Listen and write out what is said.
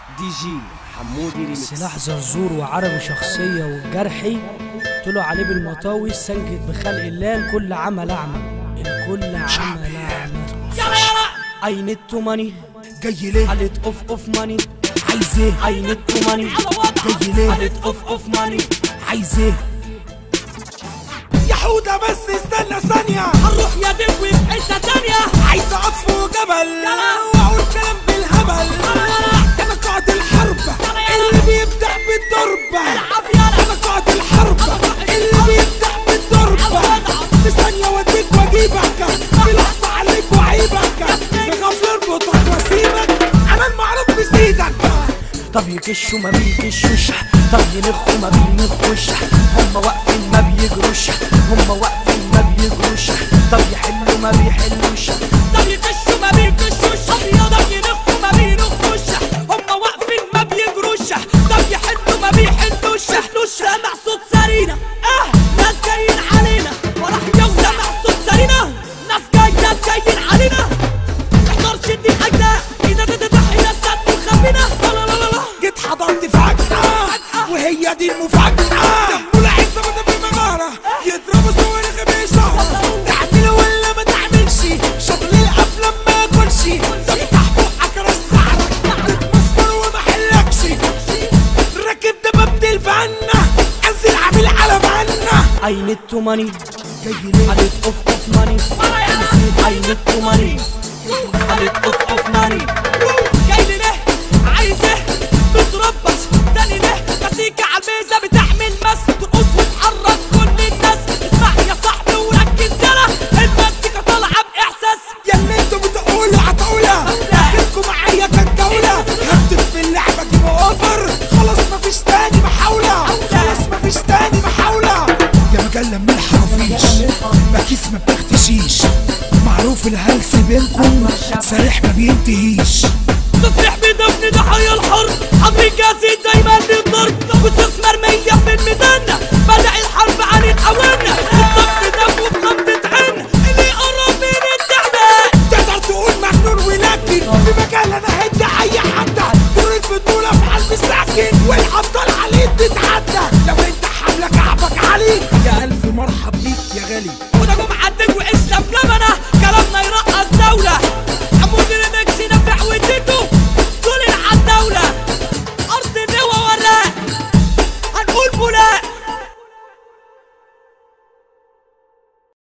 دي جي حمودي ريميكس سلاح زرزور وعربي شخصية والجرحي طلعوا عليه بالمطاوي سنجد بخلق الله الكل عمل أعمى الكل عمل أعمى يلا يلا I need to money جاي ليه قالت اوف اوف ماني عايز ايه I need to money جاي ليه قالت اوف اوف ماني عايز ايه يا حودة بس استنى ثانية هنروح يا دبي في حتة تانية عايز اقف فوق جبل يلا. واقول كلام بالهبل انا قائد الحرب اللي بيبدأ بالضربة العب يلا انا قائد الحرب اللي بيبدأ بالضربة في ثانية واديك واجيبك في لحظة عليك وعيبك في غفلة اربطك واسيبك انا المعروف بسيدك طب يكشوا ما بيكشوش طب ينخوا ما بينخوش هم واقفين ما بيجروش هم واقفين ما بيجروش طب يحلوا ما بيحلوش طب يكشوا ما بيكشوش طب ينخوا ما بينخوش هم واقفين ما بيجروش طب يحلوا ما بيحلوش سامع صوت سرينا اه ناس جايين علينا وراح يوم سامع صوت سرينا ناس جاي ناس جايين علينا احضر شدي اجناح اذا تتضحي نسات وخبينا لا لا لا لا جيت حضرت فجأة وهي دي المفاجأة دمه العزة بدأ في المغارة يضربوا صور خبيثة تعمل ولا ما تعملش شغل الأفلام ما ياكلش تفتح بقك رزعلك تتمسمر وما حلكش راكب دبابة الفنة انزل عامل على منا I need to money جاي ليه قالت اوف اوف ماني I need to money قالت اوف اوف ماني جاي لي ليه عايز ايه بتربص تاني ليه مسيكة على الميزة بتحمل مس ترقص وتحرك كل الناس اسمع يا صاحبي وركز يلا المزيكا طالعة بإحساس يا اللي انتوا بتقولوا عطاولة اخركم معايا كانت جولة هكتب في اللعبة جيم اوفر خلاص مفيش تاني محاولة خلاص مفيش تاني محاولة يا مجلة من الحرافيش مكيس ما بتختشيش معروف الهلس بينكم سريح ما بينتهيش تصريح بدفن ضحايا الحرب حضر جاهزين دايما للضرب واستثمار مية في الميدان بدأ الحرب عن الأوان